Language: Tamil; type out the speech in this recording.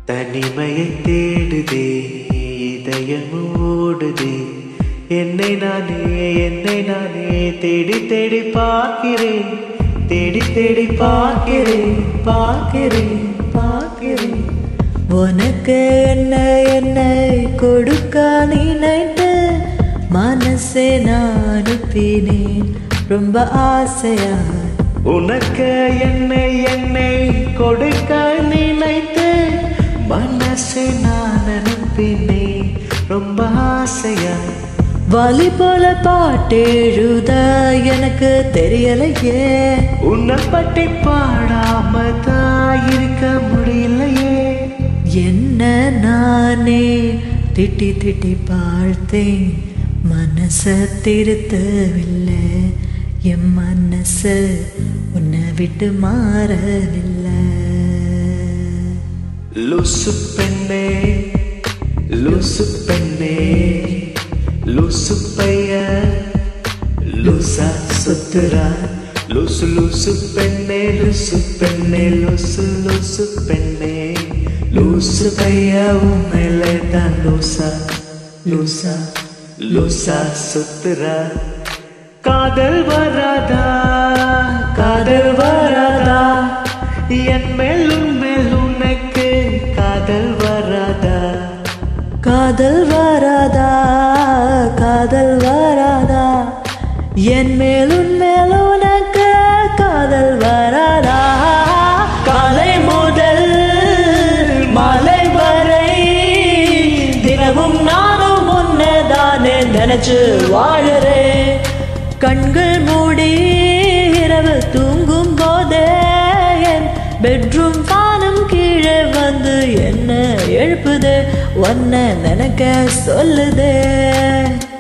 தனிமையை தேடுதே இதயம் ஓடுதே என்னை நானே என்னை நானே தேடி தேடி பார்க்கிறேன் தேடி தேடி பார்க்கிறேன் பார்க்கிறேன் பார்க்கிறேன் உனக்கு என்ன என்னை கொடுக்க நினைத்து மனசே நான் அனுப்பினேன் ரொம்ப ஆசையா உனக்கு என்னை என்னை கொடுக்க நினைத்து மனசை நான் அனுப்பினேன் ரொம்ப ஆசையா வலி போல பாட்டு எழுத எனக்கு தெரியலையே உன்னை பற்றி பாடாம தான் இருக்க முடியலையே என்ன நானே திட்டி திட்டி பார்த்தேன் மனச திருத்தவில்லை என் மனசு உன்னை விட்டு மாறவில்லை லூசு பெண்ணே லூசு பெண்ணே லூசு பைய லூசா சுத்துறா லூசு லூசு பெண்ணே லூசு பெண்ணே லூசு லூசு பெண்ணே லூசு பைய உண்மையிலே தான் லூசா லூசா லூசா சுத்துறா காதல் வராதா காதல் வராதா என் மேல் உன் மேல் உனக்கு காதல் வராதா காதல் வராதா காதல் வராதா என் மேல் உன் மேல் உனக்கு காதல் வராதா காலை முதல் மாலை வரை தினமும் நானும் உன்னதானே நினைச்சு வாழுறேன் கண்கள் மூடி இரவு தூங்கும் போதே என் பெட்ரூம் பானம் கீழே வந்து என்ன எழுப்புது ஒன்ன நினைக்க சொல்லுதே